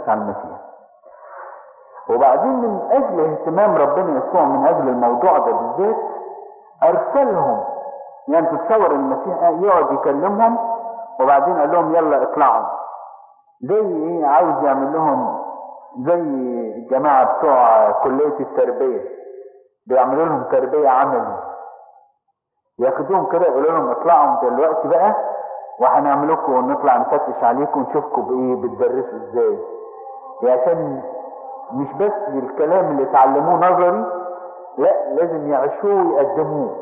الناس على المسيح وبعدين من اجل اهتمام ربنا يسوع من اجل الموضوع ده بالذات ارسلهم يعني تتصور المسيح يقعد يكلمهم وبعدين قال لهم يلا اطلعوا زي ايه عاوز يعمل لهم زي الجماعة بتوع كلية التربية بيعملوا لهم تربية عملي ياخدوهم كده يقولوا لهم اطلعوا دلوقتي بقى وهنعمل لكم نطلع نفتش عليكم ونشوفكم بايه بتدرسوا ازاي يعني عشان مش بس الكلام اللي اتعلموه نظري لا لازم يعيشوه ويقدموه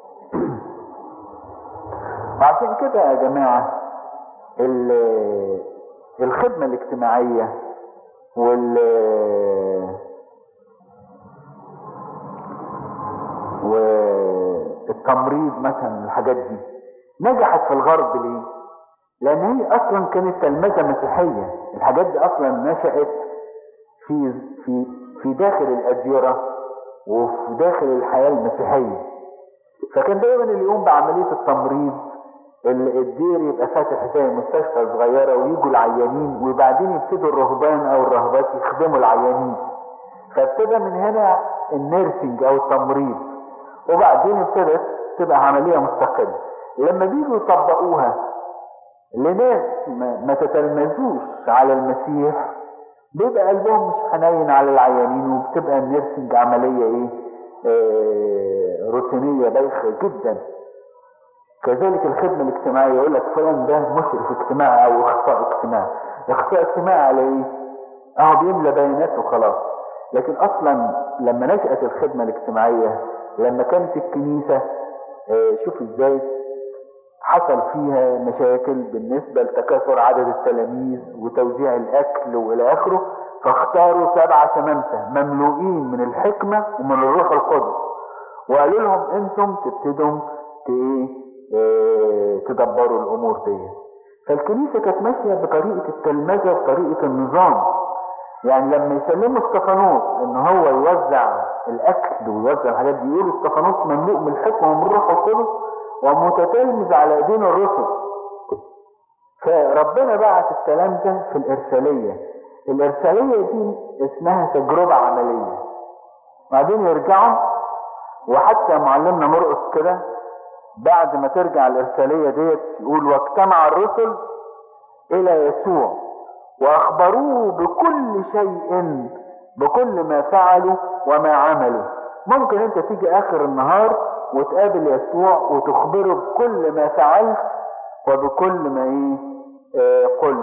وعشان كده يا جماعة الخدمة الاجتماعية وال والتمريض مثلا الحاجات دي نجحت في الغرب ليه؟ لأن هي أصلا كانت تلمذة مسيحية الحاجات دي أصلا نشأت في في في داخل الأديرة وفي داخل الحياة المسيحية فكان دايما اللي يقوم بعملية التمريض الدير يبقى فاتح زي مستشفى صغيرة ويجوا العيانين وبعدين يبتدوا الرهبان أو الرهبات يخدموا العيانين فابتدى من هنا النيرسينج أو التمريض وبعدين ابتدت تبقى عملية مستقلة لما بيجوا يطبقوها لناس ما, ما تتلمذوش على المسيح بيبقى قلبهم مش حنين على العيانين وبتبقى النيرسينج عملية ايه آه روتينية بايخة جدا كذلك الخدمة الاجتماعية يقول لك فلان ده مشرف اجتماعي او اخصائي اجتماعي اخصائي اجتماعي على ايه اهو بيملى بيانات وخلاص لكن اصلا لما نشأت الخدمة الاجتماعية لما كانت الكنيسة اه شوف ازاي حصل فيها مشاكل بالنسبة لتكاثر عدد التلاميذ وتوزيع الاكل والى اخره فاختاروا سبعة شمامسة مملوئين من الحكمة ومن الروح القدس وقالوا لهم انتم تبتدوا ايه تدبروا الامور دي فالكنيسة كانت ماشية بطريقة التلمذة وطريقة النظام يعني لما يسلموا استفانوس ان هو يوزع الاكل ويوزع الحاجات دي يقولوا استفانوس مملوء من الحكمة ومن الروح القدس ومتتلمذ على ايدين الرسل فربنا بعت الكلام ده في الارسالية الارسالية دي اسمها تجربة عملية بعدين يرجعوا وحتى معلمنا مرقس كده بعد ما ترجع الإرسالية ديت يقول واجتمع الرسل إلى يسوع وأخبروه بكل شيء بكل ما فعلوا وما عملوا ممكن أنت تيجي آخر النهار وتقابل يسوع وتخبره بكل ما فعلت وبكل ما إيه آه قلت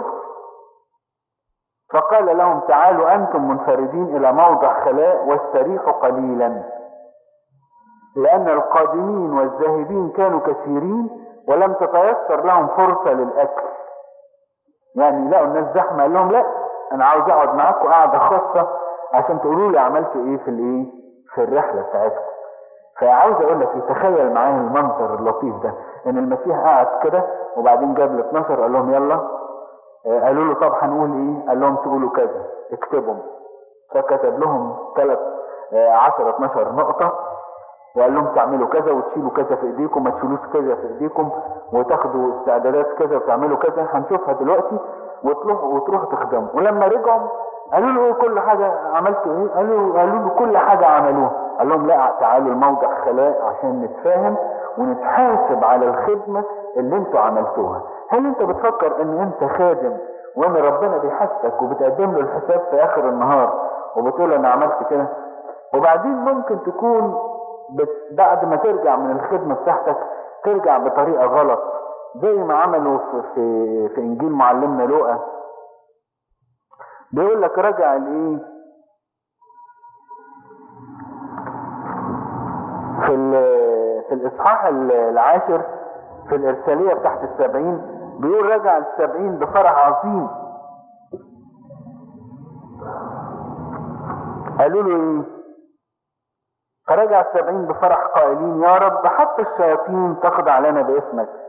فقال لهم تعالوا أنتم منفردين إلى موضع خلاء واستريحوا قليلا لأن القادمين والذاهبين كانوا كثيرين ولم تتيسر لهم فرصة للأكل يعني لقوا الناس زحمة قال لهم لا أنا عاوز أقعد معاكم قعدة خاصة عشان تقولوا لي عملتوا إيه في الإيه في الرحلة بتاعتكم فعاوز أقول لك تخيل معايا المنظر اللطيف ده إن المسيح قعد كده وبعدين جاب ال 12 قال لهم يلا قالوا له طب هنقول إيه؟ قال لهم تقولوا كذا اكتبهم فكتب لهم ثلاث 10 12 نقطة وقال لهم تعملوا كذا وتشيلوا كذا في ايديكم ما تشيلوش كذا في ايديكم وتاخدوا استعدادات كذا وتعملوا كذا هنشوفها دلوقتي وتروحوا وتروحوا تخدموا ولما رجعوا قالوا له كل حاجة عملتوا ايه قالوا قالوا له كل حاجة عملوها قال لهم لا تعالوا الموضع خلاء عشان نتفاهم ونتحاسب على الخدمة اللي انتوا عملتوها هل انت بتفكر ان انت خادم وان ربنا بيحاسبك وبتقدم له الحساب في اخر النهار وبتقول انا عملت كده وبعدين ممكن تكون بعد ما ترجع من الخدمة بتاعتك ترجع بطريقة غلط زي ما عملوا في, في, في انجيل معلمنا لوقا بيقول لك رجع الايه في في الاصحاح العاشر في الارساليه بتاعت السبعين بيقول رجع السبعين بفرح عظيم قالوا له ايه فرجع السبعين بفرح قائلين يا رب حتى الشياطين تخضع لنا باسمك